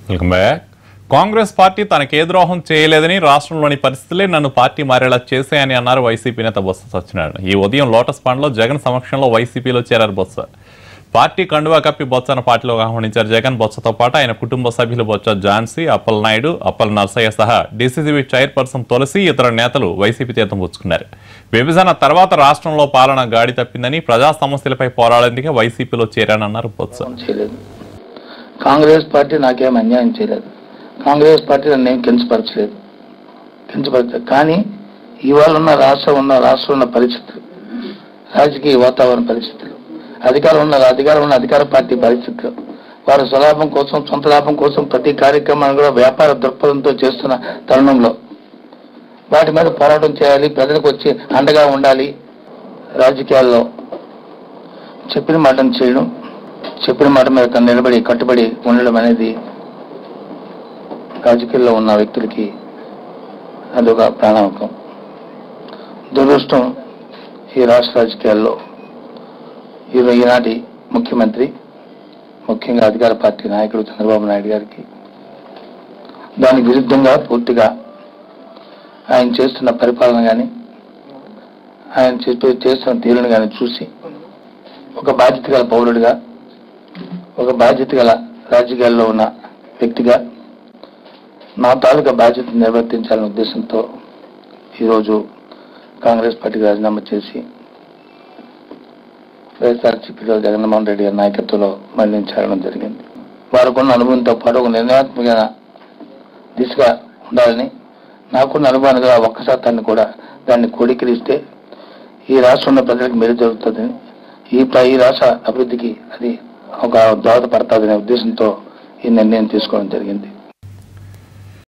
welcome back Congress party తనకే ద్రోహం చేయలేదని రాష్ట్రంలోని పరిస్థితులే నన్ను పార్టీ మారేలా చేశాయని అన్నారు వైసీపీ నేత బొత్స సత్యనారాయణ ఈ ఉదయం లోటస్ పాండ్లో జగన్ సమక్షంలో వైసీపీలో చేరారు బొత్స పార్టీ కండువా కప్పి బొత్సను పార్టీలోకి ఆహ్వానించారు జగన్ బొత్సతో పాటు ఆయన కుటుంబ సభ్యులు బొత్స ఝాన్సీ అప్పల్ నాయుడు అప్పల్ నర్సయ్య సహా డీసీసీబీ చైర్పర్సన్ తులసి ఇతర నేతలు వైసీపీ తీర్థం పుచ్చుకున్నారు విభజన తర్వాత రాష్ట్రంలో పాలన గాడి తప్పిందని ప్రజా సమస్యలపై పోరాడేందుకే వైసీపీలో చేరానన్నారు బొత్స చేయలేదు కాంగ్రెస్ పార్టీ నాకేం అన్యాయం చేయలేదు కాంగ్రెస్ పార్టీ నన్ను ఏం కించపరచలేదు కించపరచలేదు కానీ ఇవాళ ఉన్న రాష్ట్రం ఉన్న రాష్ట్రం ఉన్న పరిస్థితులు రాజకీయ వాతావరణ పరిస్థితులు అధికారం ఉన్న అధికారం ఉన్న అధికార పార్టీ పరిస్థితులు వారి స్వలాభం కోసం సొంత లాభం కోసం ప్రతి కార్యక్రమాన్ని కూడా వ్యాపార దృక్పథంతో చేస్తున్న తరుణంలో వాటి మీద పోరాటం చేయాలి ప్రజలకు వచ్చి అండగా ఉండాలి రాజకీయాల్లో చెప్పిన మాటను చేయడం చెప్పిన మాట మీద తను నిలబడి కట్టుబడి ఉండడం అనేది రాజకీయాల్లో ఉన్న వ్యక్తులకి అదొక ప్రాణాంకం దురదృష్టం ఈ రాష్ట్ర రాజకీయాల్లో ఈ ఈనాటి ముఖ్యమంత్రి ముఖ్యంగా అధికార పార్టీ నాయకుడు చంద్రబాబు నాయుడు గారికి దానికి విరుద్ధంగా పూర్తిగా ఆయన చేస్తున్న పరిపాలన కానీ ఆయన చెప్పే చేస్తున్న తీరును కానీ చూసి ఒక బాధ్యత గల పౌరుడిగా ఒక బాధ్యత గల రాజకీయాల్లో ఉన్న వ్యక్తిగా నా తాలూకా బాధ్యత నిర్వర్తించాలనే ఉద్దేశంతో ఈరోజు కాంగ్రెస్ పార్టీకి రాజీనామా చేసి వైఎస్ఆర్సీపీలో జగన్మోహన్ రెడ్డి గారి నాయకత్వంలో మళ్ళీ చేరడం జరిగింది వారికున్న అనుభవంతో పాటు ఒక నిర్ణయాత్మకమైన దిశగా ఉండాలని నాకున్న అనుభవాన్ని ఆ ఒక్క శాతాన్ని కూడా దాన్ని కోడీకరిస్తే ఈ రాష్ట్రంలో ప్రజలకు మేలు జరుగుతుందని ఈ ప్ర- ఈ రాష్ట్ర అభివృద్ధికి అది ఒక దోహదపడుతుందనే ఉద్దేశంతో ఈ నిర్ణయం తీసుకోవడం జరిగింది